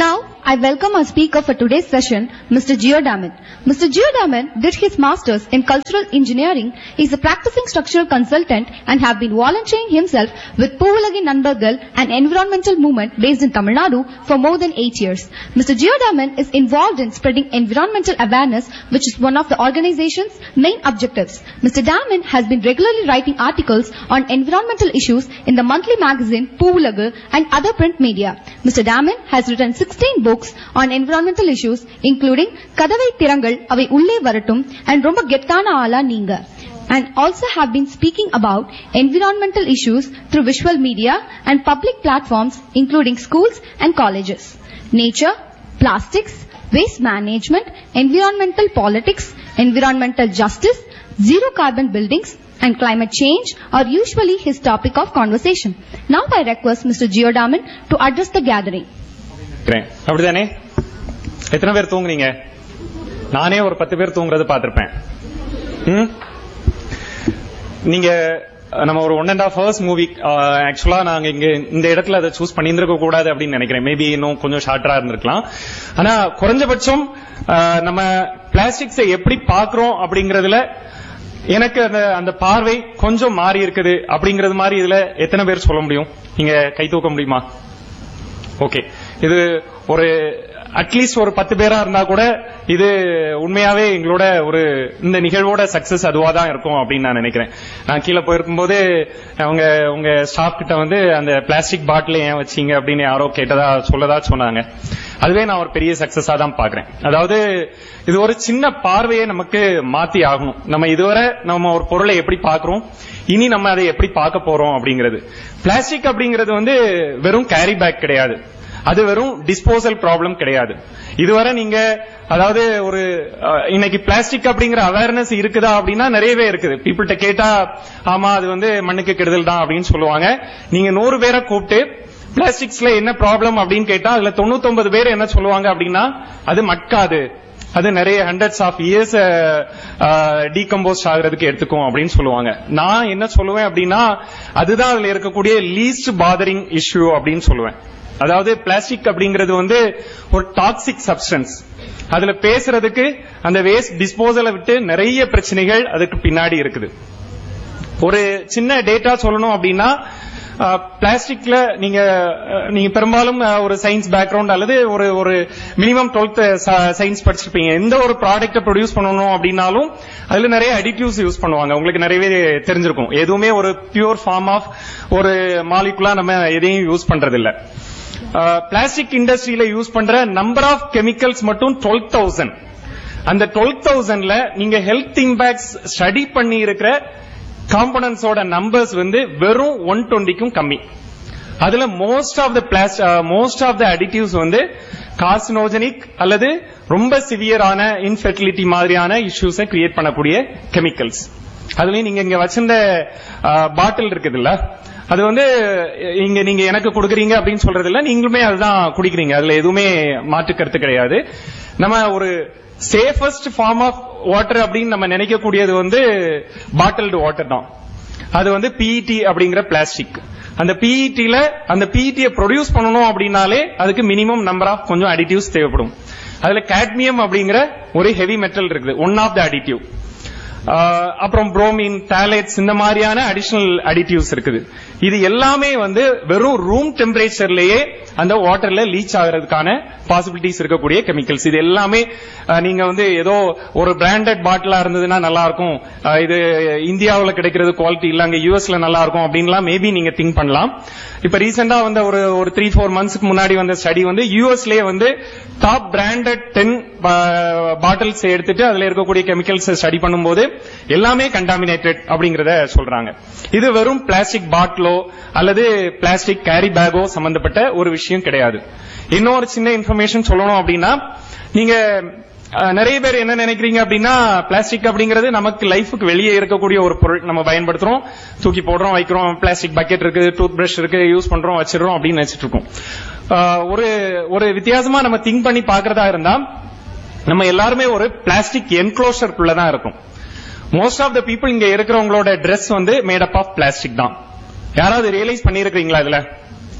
Now, I welcome our speaker for today's session, Mr. Geodaman. Mr. Geodaman did his master's in cultural engineering. He is a practicing structural consultant and have been volunteering himself with Puvulagi Nanbargal, an environmental movement based in Tamil Nadu for more than eight years. Mr. Geodaman is involved in spreading environmental awareness, which is one of the organization's main objectives. Mr. Daman has been regularly writing articles on environmental issues in the monthly magazine Puvulagu and other print media. Mr. Daman has written 16 books on environmental issues, including Kadavai Tirangal Avai Ulle Varatum and Romba Gettana Ala Neenga and also have been speaking about environmental issues through visual media and public platforms including schools and colleges. Nature, plastics, waste management, environmental politics, environmental justice, zero carbon buildings and climate change are usually his topic of conversation. Now I request Mr. Geodaman to address the gathering. இருக்கிறேன். அப்படிதானே எத்தனை பேர் தூங்குறீங்க நானே ஒரு பத்து பேர் தூங்குறது பார்த்திருப்பேன் ம்? நீங்க நம்ம ஒரு one and half hours movie ஆக்சுவலா நாங்க இங்க இந்த இடத்துல அதை சூஸ் பண்ணியிருந்திருக்க கூடாது அப்படின்னு நினைக்கிறேன் மேபி இன்னும் கொஞ்சம் ஷார்ட்டரா இருந்திருக்கலாம் ஆனா குறைஞ்சபட்சம் அஹ், நம்ம பிளாஸ்டிக்ஸை எப்படி பாக்குறோம் அப்படிங்கறதுல எனக்கு அந்த அந்த பார்வை கொஞ்சம் மாறி இருக்குது அப்படிங்கறது மாதிரி இதுல எத்தனை பேர் சொல்ல முடியும் நீங்க கை தூக்க முடியுமா ஓகே இது ஒரு அட்லீஸ்ட் ஒரு பத்து பேரா இருந்தா கூட இது உண்மையாவே எங்களோட ஒரு இந்த நிகழ்வோட சக்சஸ் அதுவா தான் இருக்கும் அப்படின்னு நான் நினைக்கிறேன் நான் கீழே போயிருக்கும்போது அவங்க உங்க ஸ்டாஃப் கிட்ட வந்து அந்த பிளாஸ்டிக் பாட்டில் ஏன் வச்சீங்க அப்படின்னு யாரோ கேட்டதா சொல்லதா சொன்னாங்க அதுவே நான் ஒரு பெரிய சக்சஸா தான் பாக்குறேன் அதாவது இது ஒரு சின்ன பார்வையை நமக்கு மாத்தி ஆகணும் நம்ம இதுவரை நம்ம ஒரு பொருளை எப்படி பார்க்கிறோம் இனி நம்ம அதை எப்படி பார்க்க போறோம் அப்படிங்கிறது பிளாஸ்டிக் அப்படிங்கிறது வந்து வெறும் கேரி பேக் கிடையாது அது வெறும் டிஸ்போசல் ப்ராப்ளம் கிடையாது இதுவரை நீங்க அதாவது ஒரு அஹ், இன்னைக்கு பிளாஸ்டிக் அப்படிங்கிற அவேர்னஸ் இருக்குதா அப்படின்னா நிறையவே இருக்குது பீப்புள்கிட்ட கேட்டா ஆமா அது வந்து மண்ணுக்கு கெடுதல் தான் அப்படின்னு சொல்லுவாங்க நீங்க நூறு பேரை கூப்பிட்டு பிளாஸ்டிக்ஸ்ல என்ன ப்ராப்ளம் அப்படின்னு கேட்டா அதுல 99 பேர் என்ன சொல்லுவாங்க அப்படின்னா அது மட்காது அது நிறைய ஹண்ட்ரட்ஸ் ஆஃப் இயர்ஸ் டீகம்போஸ் ஆகுறதுக்கு எடுத்துக்கும் அப்படின்னு சொல்லுவாங்க நான் என்ன சொல்லுவேன் அப்படின்னா அதுதான் அதுல இருக்கக்கூடிய லீஸ்ட் பாதரிங் இஷ்யூ அப்படின்னு சொல்லுவேன் அதாவது பிளாஸ்டிக் அப்படிங்கிறது வந்து ஒரு டாக்ஸிக் சப்ஸ்டன்ஸ் அதுல பேசுறதுக்கு அந்த வேஸ்ட் டிஸ்போசலை விட்டு நிறைய பிரச்சனைகள் அதுக்கு பின்னாடி இருக்குது ஒரு சின்ன டேட்டா சொல்லணும் அப்படின்னா பிளாஸ்டிக்ல நீங்க அஹ், நீங்க பெரும்பாலும் அஹ், ஒரு சயின்ஸ் பேக்ரவுண்ட் அல்லது ஒரு ஒரு மினிமம் டுவெல்த் சயின்ஸ் படிச்சிருப்பீங்க எந்த ஒரு ப்ராடக்ட்டை ப்ரொடியூஸ் பண்ணணும் அப்படின்னாலும் அதுல நிறைய அடிட்டிவ்ஸ் யூஸ் பண்ணுவாங்க உங்களுக்கு நிறையவே தெரிஞ்சிருக்கும் எதுவுமே ஒரு பியூர் ஃபார்ம் ஆஃப் ஒரு மாலிகுலா நம்ம எதையும் யூஸ் பண்றது இல்ல பிளாஸ்டிக் இண்டஸ்ட்ரியில யூஸ் பண்ற நம்பர் ஆஃப் கெமிக்கல்ஸ் மட்டும் டுவெல் தௌசண்ட் அந்த டுவெல் தௌசண்ட்ல நீங்க ஹெல்த் இம்பாக்ட்ஸ் ஸ்டடி பண்ணி இருக்கிற காம்பனன்ஸோட நம்பர்ஸ் வந்து வெறும் ஒன் டுவெண்ட்டிக்கும் கம்மி அதுல most of the plas most of the additives வந்து கார்சினோஜெனிக் அல்லது ரொம்ப சிவியரான இன்ஃபெர்டிலிட்டி மாதிரியான இஷ்யூஸை கிரியேட் பண்ணக்கூடிய கெமிக்கல்ஸ் அதுலயும் நீங்க இங்க வச்சிருந்த பாட்டில் இருக்குதுல்ல அது வந்து இங்க நீங்க எனக்கு கொடுக்குறீங்க அப்படின்னு சொல்றது இல்ல நீங்களுமே அதுதான் குடிக்கிறீங்க அதுல எதுவுமே மாற்று கருத்து கிடையாது நம்ம ஒரு சேஃபஸ்ட் ஃபார்ம் ஆஃப் வாட்டர் அப்படின்னு நம்ம நினைக்கக்கூடியது வந்து பாட்டில்டு வாட்டர் தான் அது வந்து பிஇடி அப்படிங்கிற பிளாஸ்டிக் அந்த பிஇடில அந்த பிஇடியை ப்ரொடியூஸ் பண்ணணும் அப்படின்னாலே அதுக்கு மினிமம் நம்பர் ஆஃப் கொஞ்சம் அடிட்டிவ்ஸ் தேவைப்படும் அதுல கேட்மியம் அப்படிங்கிற ஒரு ஹெவி மெட்டல் இருக்குது one of the additive ah அப்புறம் புரோமின் டேலேட்ஸ் இந்த மாதிரியான அடிஷனல் அடிட்டிவ்ஸ் இருக்குது இது எல்லாமே வந்து வெறும் ரூம் டெம்பரேச்சர்லயே அந்த வாட்டர்ல லீச் ஆகிறதுக்கான பாசிபிலிட்டிஸ் இருக்கக்கூடிய கெமிக்கல்ஸ் இது எல்லாமே ஆஹ் நீங்க வந்து ஏதோ ஒரு பிராண்டட் பாட்டிலா இருந்ததுன்னா நல்லா இருக்கும் ஆஹ் இது இந்தியாவுல கிடைக்கிறது குவாலிட்டி இல்ல அங்க யூஎஸ்ல நல்லா இருக்கும் அப்படின்லாம் மேபி நீங்க திங்க் பண்ணலாம் இப்ப ரீசெண்டா வந்த ஒரு ஒரு த்ரீ ஃபோர் மந்த்ஸ்க்கு முன்னாடி வந்த ஸ்டடி வந்து யூஎஸ்லயே வந்து டாப் பிராண்டட் டென் பாட்டில்ஸ் எடுத்துட்டு அதுல இருக்கக்கூடிய கெமிக்கல்ஸ் ஸ்டடி பண்ணும்போது எல்லாமே கண்டாமினேட்டட் அப்படிங்கறத சொல்றாங்க இது வெறும் பிளாஸ்டிக் பாட்டிலோ அல்லது பிளாஸ்டிக் கேரி பேக்கோ சம்பந்தப்பட்ட ஒரு விஷயம் கிடையாது இன்னொரு சின்ன இன்ஃபர்மேஷன் சொல்லணும் அப்படின்னா நீங்க அஹ், நிறைய பேர் என்ன நினைக்கிறீங்க அப்படின்னா பிளாஸ்டிக் அப்படிங்கிறது நமக்கு லைஃபுக்கு வெளியே இருக்கக்கூடிய ஒரு பொருள் நம்ம பயன்படுத்துறோம் தூக்கி போடுறோம் வைக்கிறோம் பிளாஸ்டிக் பக்கெட் இருக்கு டூத் பிரஷ் இருக்கு யூஸ் பண்றோம் வச்சிடுறோம் அப்படின்னு நினைச்சிட்டு இருக்கோம் அஹ், ஒரு ஒரு வித்தியாசமா நம்ம திங்க் பண்ணி பாக்குறதா இருந்தா நம்ம எல்லாருமே ஒரு பிளாஸ்டிக் என்க்ளோஷருக்குள்ள தான் இருக்கும் மோஸ்ட் ஆஃப் த பீப்புள் இங்க இருக்கிறவங்களோட Dress வந்து மேட் அப் ஆஃப் பிளாஸ்டிக் தான் யாராவது ரியலைஸ் பண்ணிருக்கீங்களா இதுல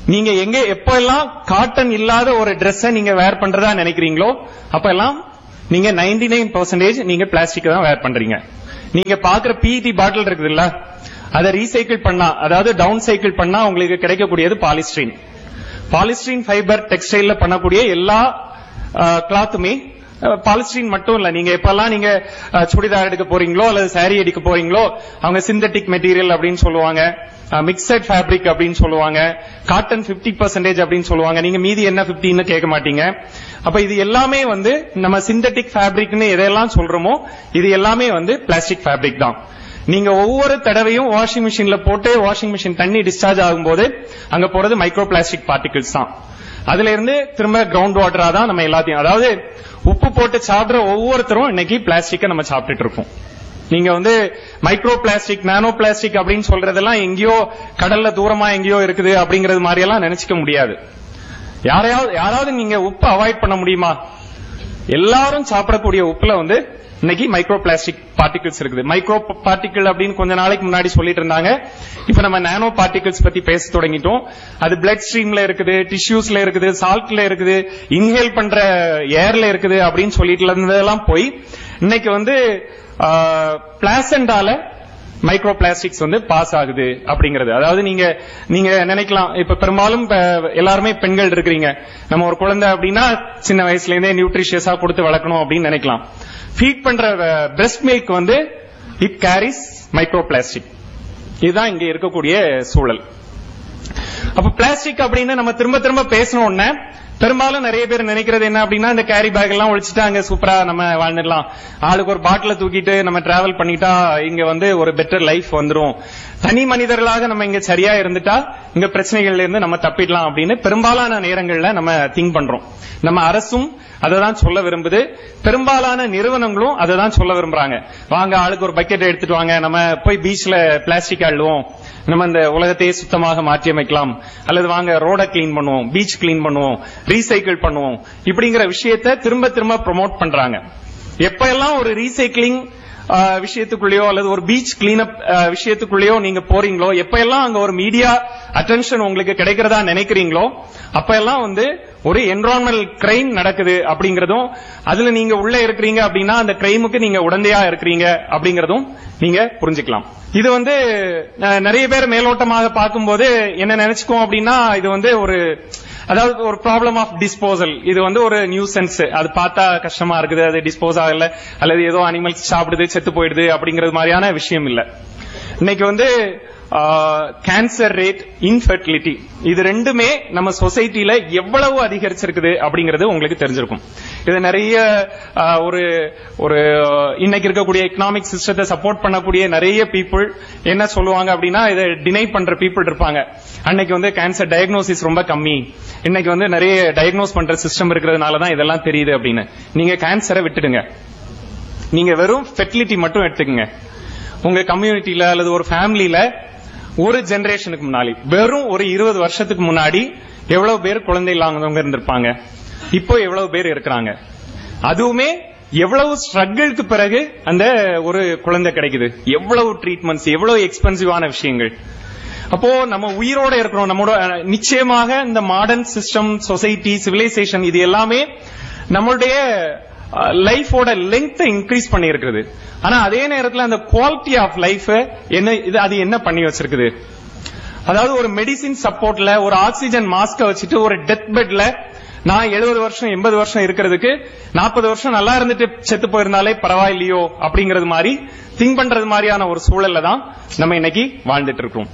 நீங்க எங்க எப்ப எல்லாம் காட்டன் இல்லாத ஒரு Dress-அ நீங்க வேர் பண்றதா நினைக்கிறீங்களோ அப்ப எல்லாம் நீங்க 99% நைன் பர்சன்டேஜ் நீங்க பிளாஸ்டிக் தான் வேர் பண்றீங்க நீங்க பாக்குற பிஇடி பாட்டில் இருக்குதுல்ல அதை ரீசைக்கிள் பண்ணா அதாவது டவுன் சைக்கிள் பண்ணா உங்களுக்கு கிடைக்கக்கூடியது பாலிஸ்ட்ரீன் பாலிஸ்ட்ரீன் ஃபைபர் டெக்ஸ்டைல்ல பண்ணக்கூடிய எல்லா கிளாத்துமே பாலிஸ்ட்ரீன் மட்டும் இல்ல நீங்க எப்பெல்லாம் நீங்க அஹ், சுடிதார் எடுக்க போறீங்களோ அல்லது saree எடுக்க போறீங்களோ அவங்க சிந்தட்டிக் மெட்டீரியல் அப்படின்னு சொல்லுவாங்க மிக்சட் ஃபேப்ரிக் அப்படின்னு சொல்லுவாங்க காட்டன் 50% பர்சன்டேஜ் அப்படின்னு சொல்லுவாங்க நீங்க மீதி என்ன 50 கேட்க மாட்டீங்க அப்ப இது எல்லாமே வந்து நம்ம சிந்தட்டிக் ஃபேப்ரிக்னு எதையெல்லாம் சொல்றோமோ இது எல்லாமே வந்து பிளாஸ்டிக் ஃபேப்ரிக் தான் நீங்க ஒவ்வொரு தடவையும் வாஷிங் மிஷின்ல போட்டு வாஷிங் மிஷின் தண்ணி டிஸ்சார்ஜ் ஆகும்போது அங்க போறது மைக்ரோ பிளாஸ்டிக் பார்ட்டிகிள்ஸ் தான் அதுல இருந்து திரும்ப கிரவுண்ட் வாட்டரா தான் நம்ம எல்லாத்தையும் அதாவது உப்பு போட்டு சாப்பிடுற ஒவ்வொருத்தரும் இன்னைக்கு பிளாஸ்டிக்கை நம்ம சாப்பிட்டுட்டு இருக்கோம் நீங்க வந்து மைக்ரோ பிளாஸ்டிக் நானோ பிளாஸ்டிக் அப்படின்னு சொல்றதெல்லாம் எங்கேயோ கடல்ல தூரமா எங்கேயோ இருக்குது அப்படிங்கறது மாதிரி எல்லாம் நினைச்சுக்க முடியாது யாரையாவது யாராவது நீங்க உப்பு அவாய்ட் பண்ண முடியுமா எல்லாரும் சாப்பிடக்கூடிய உப்புல வந்து இன்னைக்கு மைக்ரோ பிளாஸ்டிக் பார்ட்டிகிள்ஸ் இருக்குது மைக்ரோ பார்ட்டிகிள் அப்படின்னு கொஞ்ச நாளைக்கு முன்னாடி சொல்லிட்டு இருந்தாங்க இப்ப நம்ம நானோ பார்ட்டிகிள்ஸ் பத்தி பேச தொடங்கிட்டோம் அது பிளட் ஸ்ட்ரீம்ல இருக்குது டிஷ்யூஸ்ல இருக்குது சால்ட்ல இருக்குது இன்ஹேல் பண்ற ஏர்ல இருக்குது அப்படின்னு சொல்லிட்டு இருந்ததெல்லாம் போய் இன்னைக்கு வந்து பிளாசண்டால மைக்ரோ பிளாஸ்டிக்ஸ் வந்து பாஸ் ஆகுது அப்படிங்கிறது அதாவது நீங்க நீங்க நினைக்கலாம் இப்ப பெரும்பாலும் இப்ப எல்லாருமே பெண்கள் இருக்கிறீங்க நம்ம ஒரு குழந்தை அப்படின்னா சின்ன வயசுல இருந்தே நியூட்ரிஷியஸா கொடுத்து வளர்க்கணும் அப்படின்னு நினைக்கலாம் ஃபீட் பண்ற பிரஸ்ட் மில்க் வந்து இட் கேரிஸ் மைக்ரோ பிளாஸ்டிக் இதுதான் இங்க இருக்கக்கூடிய சூழல் அப்ப பிளாஸ்டிக் அப்படின்னு நம்ம திரும்ப திரும்ப பேசணும் உடனே பெரும்பாலும் நிறைய பேர் நினைக்கிறது என்ன அப்படின்னா இந்த கேரி பேக் எல்லாம் ஒழிச்சுட்டு அங்க சூப்பரா நம்ம வாழ்ந்துடலாம் ஆளுக்கு ஒரு பாட்டில தூக்கிட்டு நம்ம டிராவல் பண்ணிட்டா இங்க வந்து ஒரு பெட்டர் லைஃப் வந்துரும் தனி மனிதர்களாக நம்ம இங்க சரியா இருந்துட்டா இங்க பிரச்சனைகள்ல இருந்து நம்ம தப்பிடலாம் அப்படின்னு பெரும்பாலான நேரங்கள்ல நம்ம திங்க் பண்றோம் நம்ம அரசும் அதை தான் சொல்ல விரும்புது பெரும்பாலான நிறுவனங்களும் அதை தான் சொல்ல விரும்புறாங்க வாங்க ஆளுக்கு ஒரு பக்கெட் எடுத்துட்டு வாங்க நம்ம போய் பீச்ல பிளாஸ்டிக் அள்ளுவோம் நம்ம இந்த உலகத்தையே சுத்தமாக மாற்றி அமைக்கலாம் அல்லது வாங்க ரோட கிளீன் பண்ணுவோம் பீச் கிளீன் பண்ணுவோம் ரீசைக்கிள் பண்ணுவோம் இப்படிங்கிற விஷயத்தை திரும்ப திரும்ப ப்ரோமோட் பண்றாங்க எப்ப எல்லாம் ஒரு ரீசைக்கிளிங் விஷயத்துக்குள்ளேயோ அல்லது ஒரு பீச் கிளீனப் விஷயத்துக்குள்ளேயோ நீங்க போறீங்களோ எப்ப எல்லாம் அங்க ஒரு மீடியா அட்டென்ஷன் உங்களுக்கு கிடைக்கிறதா நினைக்கிறீங்களோ அப்ப எல்லாம் வந்து ஒரு என்வரான்மெண்டல் கிரைம் நடக்குது அப்படிங்கறதும் அதுல நீங்க உள்ள இருக்கிறீங்க அப்படின்னா அந்த கிரைமுக்கு நீங்க உடந்தையா இருக்கிறீங்க அப்படிங்கறதும் நீங்க புரிஞ்சுக்கலாம் இது வந்து அஹ், நிறைய பேர் மேலோட்டமாக பார்க்கும்போது என்ன நினைச்சுக்கோம் அப்படின்னா இது வந்து ஒரு அதாவது ஒரு ப்ராப்ளம் ஆஃப் டிஸ்போசல் இது வந்து ஒரு நியூ சென்ஸ் அது பார்த்தா கஷ்டமா இருக்குது அது டிஸ்போஸ் ஆகல அல்லது ஏதோ அனிமல்ஸ் சாப்பிடுது செத்து போயிடுது அப்படிங்கிறது மாதிரியான விஷயம் இல்ல இன்னைக்கு வந்து கேன்சர் ரேட் இன்ஃபர்டிலிட்டி இது ரெண்டுமே நம்ம சொசைட்டில எவ்வளவு அதிகரிச்சிருக்குது அப்படிங்கிறது உங்களுக்கு தெரிஞ்சிருக்கும் இது நிறைய ஆஹ், ஒரு ஒரு இன்னைக்கு இருக்கக்கூடிய எக்கனாமிக் சிஸ்டத்தை சப்போர்ட் பண்ணக்கூடிய நிறைய பீப்புள் என்ன சொல்லுவாங்க அப்படின்னா இதை டினை பண்ற பீப்புள் இருப்பாங்க அன்னைக்கு வந்து கேன்சர் டயக்னோசிஸ் ரொம்ப கம்மி இன்னைக்கு வந்து நிறைய டயக்னோஸ் பண்ற சிஸ்டம் இருக்கிறதுனால தான் இதெல்லாம் தெரியுது அப்படின்னு நீங்க கேன்சரை விட்டுடுங்க நீங்க வெறும் ஃபெர்டிலிட்டி மட்டும் எடுத்துக்கங்க உங்க கம்யூனிட்டியில அல்லது ஒரு ஃபேமிலியில ஒரு ஜெனரேஷனுக்கு முன்னாடி வெறும் ஒரு இருபது வருஷத்துக்கு முன்னாடி எவ்வளவு பேர் குழந்தை இல்லாதவங்க இருந்திருப்பாங்க இப்போ எவ்வளவு பேர் இருக்கிறாங்க அதுவுமே எவ்வளவு ஸ்ட்ரகிளுக்கு பிறகு அந்த ஒரு குழந்தை கிடைக்குது எவ்வளவு ட்ரீட்மெண்ட்ஸ் எவ்வளவு எக்ஸ்பென்சிவான விஷயங்கள் அப்போ நம்ம உயிரோட இருக்கிறோம் நம்மளோட அஹ், நிச்சயமாக இந்த மாடர்ன் சிஸ்டம் சொசைட்டி சிவிலைசேஷன் இது எல்லாமே நம்மளுடைய லைஃபோட லெங்க் இன்க்ரீஸ் பண்ணி இருக்குது ஆனா அதே நேரத்துல அந்த குவாலிட்டி ஆஃப் லைஃப் என்ன இது அது என்ன பண்ணி வச்சிருக்குது அதாவது ஒரு மெடிசின் சப்போர்ட்ல ஒரு ஆக்சிஜன் மாஸ்க வச்சுட்டு ஒரு டெத் பெட்ல நான் எழுபது வருஷம் எண்பது வருஷம் இருக்கிறதுக்கு நாற்பது வருஷம் நல்லா இருந்துட்டு செத்து போயிருந்தாலே பரவாயில்லையோ அப்படிங்கறது மாதிரி திங்க் பண்றது மாதிரியான ஒரு சூழல்ல தான் நம்ம இன்னைக்கு வாழ்ந்துட்டு இருக்கோம்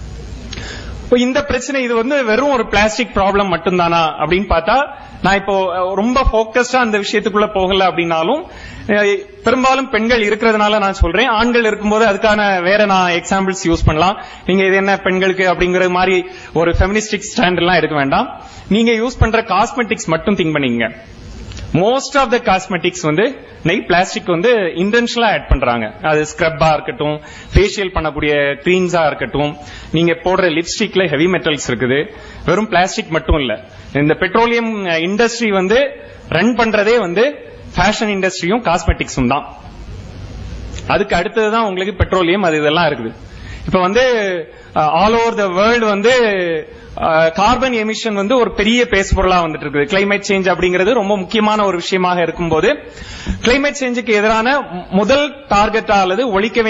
இப்போ இந்த பிரச்சனை இது வந்து வெறும் ஒரு பிளாஸ்டிக் ப்ராப்ளம் மட்டும்தானா அப்படின்னு பார்த்தா நான் இப்போ அஹ், ரொம்ப போக்கஸ்டா அந்த விஷயத்துக்குள்ள போகல அப்படின்னாலும் அஹ், பெரும்பாலும் பெண்கள் இருக்கிறதுனால நான் சொல்றேன் ஆண்கள் இருக்கும்போது அதுக்கான வேற நான் எக்ஸாம்பிள்ஸ் யூஸ் பண்ணலாம் நீங்க இது என்ன பெண்களுக்கு அப்படிங்கறது மாதிரி ஒரு ஃபெமினிஸ்டிக் ஸ்டாண்ட் எல்லாம் எடுக்க வேண்டாம் நீங்க யூஸ் பண்ற காஸ்மெட்டிக்ஸ் மட்டும் திங்க் பண்ணீங்க மோஸ்ட் ஆஃப் த காஸ்மெட்டிக்ஸ் வந்து நெய் பிளாஸ்டிக் வந்து இன்டென்ஷனலா ஆட் பண்றாங்க அது ஸ்க்ரப்பா இருக்கட்டும் ஃபேஷியல் பண்ணக்கூடிய கிரீம்ஸா இருக்கட்டும் நீங்க போடுற லிப்ஸ்டிக்ல ஹெவி மெட்டல்ஸ் இருக்குது வெறும் பிளாஸ்டிக் மட்டும் இல்ல இந்த பெட்ரோலியம் இண்டஸ்ட்ரி வந்து ரன் பண்றதே வந்து ஃபேஷன் இண்டஸ்ட்ரியும் காஸ்மெட்டிக்ஸும் தான் அதுக்கு அடுத்ததுதான் உங்களுக்கு பெட்ரோலியம் அது இதெல்லாம் இருக்குது இப்ப வந்து ஆல் ஓவர் த வேர்ல்டு வந்து கார்பன் எமிஷன் வந்து ஒரு பெரிய பேசுபொருளா வந்துட்டு இருக்குது கிளைமேட் சேஞ்ச் அப்படிங்கிறது ரொம்ப முக்கியமான ஒரு விஷயமாக இருக்கும்போது கிளைமேட் சேஞ்சுக்கு எதிரான முதல் டார்கெட்டா அல்லது ஒழிக்க